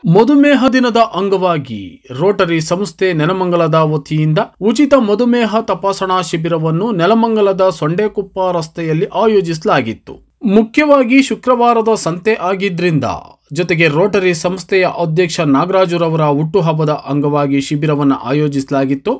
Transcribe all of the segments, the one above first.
ಮಧುಮೇಹ ದಿನದ ಅಂಗವಾಗಿ ರೋಟರಿ ಸಂಸ್ಥೆ ನೆಲಮಂಗಲದ ವತಿಯಿಂದ ಉಚಿತ ಮಧುಮೇಹ ತಪಾಸಣಾ ಶಿಬಿರವನ್ನು ನೆಲಮಂಗಲದ ಸೊಂಡೆಕೊಪ್ಪ ರಸ್ತೆಯಲ್ಲಿ ಆಯೋಜಿಸಲಾಗಿತ್ತು ಮುಖ್ಯವಾಗಿ ಶುಕ್ರವಾರದ ಸಂತೆ ಆಗಿದ್ರಿಂದ ಜೊತೆಗೆ ರೋಟರಿ ಸಂಸ್ಥೆಯ ಅಧ್ಯಕ್ಷ ನಾಗರಾಜುರವರ ಹುಟ್ಟುಹಬ್ಬದ ಅಂಗವಾಗಿ ಶಿಬಿರವನ್ನು ಆಯೋಜಿಸಲಾಗಿತ್ತು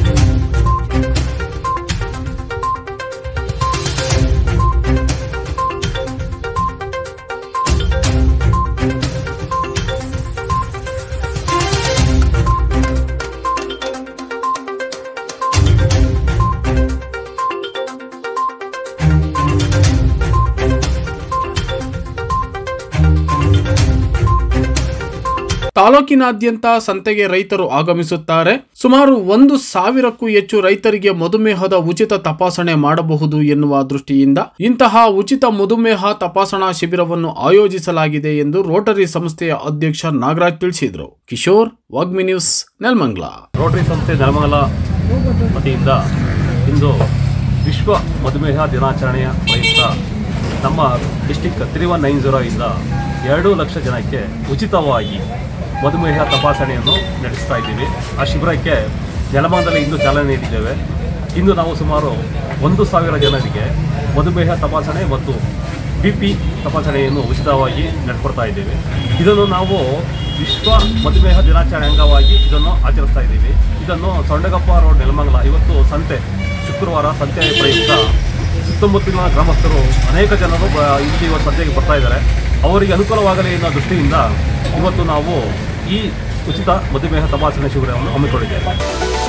ತಾಲೂಕಿನಾದ್ಯಂತ ಸಂತೆಗೆ ರೈತರು ಆಗಮಿಸುತ್ತಾರೆ ಸುಮಾರು ಒಂದು ಸಾವಿರಕ್ಕೂ ಹೆಚ್ಚು ರೈತರಿಗೆ ಮಧುಮೇಹದ ಉಚಿತ ತಪಾಸಣೆ ಮಾಡಬಹುದು ಎನ್ನುವ ದೃಷ್ಟಿಯಿಂದ ಇಂತಹ ಉಚಿತ ಮಧುಮೇಹ ತಪಾಸಣಾ ಶಿಬಿರವನ್ನು ಆಯೋಜಿಸಲಾಗಿದೆ ಎಂದು ರೋಟರಿ ಸಂಸ್ಥೆಯ ಅಧ್ಯಕ್ಷ ನಾಗರಾಜ್ ತಿಳಿಸಿದರು ಕಿಶೋರ್ ವಾಗ್ಮಿ ನ್ಯೂಸ್ ನೆಲಮಂಗ್ಲ ರೋಟರಿ ಸಂಸ್ಥೆ ನೆಲಮಂಗಲ ವತಿಯಿಂದ ಇಂದು ವಿಶ್ವ ಮಧುಮೇಹ ದಿನಾಚರಣೆಯ ಪ್ರಯುಕ್ತ ನಮ್ಮ district three one nine zero ಇಂದ ಎರಡು ಲಕ್ಷ ಜನಕ್ಕೆ ಉಚಿತವಾಗಿ ಮಧುಮೇಹ ತಪಾಸಣೆಯನ್ನು ನಡೆಸ್ತಾ ಇದ್ದೀವಿ ಆ ಶಿಬಿರಕ್ಕೆ ನೆಲಮಂಗಲದಲ್ಲಿ ಇಂದು ಚಾಲನೆ ನೀಡಿದ್ದೇವೆ ಇಂದು ನಾವು ಸುಮಾರು ಒಂದು ಸಾವಿರ ಜನರಿಗೆ ಮಧುಮೇಹ ತಪಾಸಣೆ ಮತ್ತು ಬಿ ಪಿ ತಪಾಸಣೆಯನ್ನು ಉಚಿತವಾಗಿ ನಡೆಕೊಡ್ತಾ ಇದ್ದೇವೆ ಇದನ್ನು ನಾವು ವಿಶ್ವ ಮಧುಮೇಹ ದಿನಾಚರಣೆ ಅಂಗವಾಗಿ ಇದನ್ನು ಆಚರಿಸ್ತಾ ಇದ್ದೀವಿ ಇದನ್ನು ಸೊಂಡಗಪ್ಪ ರೋಡ್ ನೆಲಮಂಗಲ ಇವತ್ತು ಸಂತೆ ಶುಕ್ರವಾರ ಸಂತೆ ಪ್ರಯುಕ್ತ ಸುತ್ತಮುತ್ತಲಿನ ಗ್ರಾಮಸ್ಥರು ಅನೇಕ ಜನರು ಬ- ಇಲ್ಲಿ ಇವತ್ತು ಸಂತೆಗೆ ಬರ್ತಾ ಇದ್ದಾರೆ ಅವರಿಗೆ ಅನುಕೂಲವಾಗಲಿ ಅನ್ನೋ ದೃಷ್ಟಿಯಿಂದ ಇವತ್ತು ನಾವು ಈ ಉಚಿತ ಮಧುಮೇಹ ತಪಾಸಣೆ ಶಿಬಿರವನ್ನು ಹಮ್ಮಿಕೊಂಡಿದ್ದೇವೆ